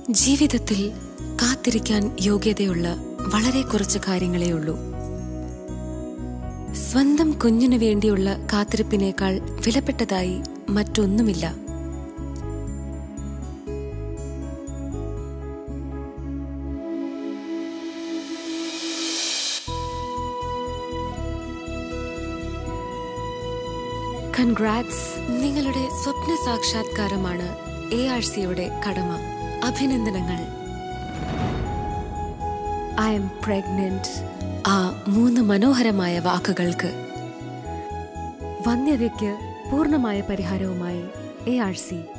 ജീവിതത്തിൽ കാത്തിരിക്കാൻ യോഗ്യതയുള്ള വളരെ കുറച്ച് കാര്യങ്ങളേ ഉള്ളൂ സ്വന്തം കുഞ്ഞിനു വേണ്ടിയുള്ള കാത്തിരിപ്പിനേക്കാൾ വിലപ്പെട്ടതായി മറ്റൊന്നുമില്ല കൺഗ്രാറ്റ്സ് നിങ്ങളുടെ സ്വപ്ന സാക്ഷാത്കാരമാണ് എ ആർ സിയുടെ കടമ അഭിനന്ദനങ്ങൾ ഐ എം പ്രഗ്നന്റ് ആ മൂന്ന് മനോഹരമായ വാക്കുകൾക്ക് വന്യതയ്ക്ക് പൂർണ്ണമായ പരിഹാരവുമായി എ ആർ സി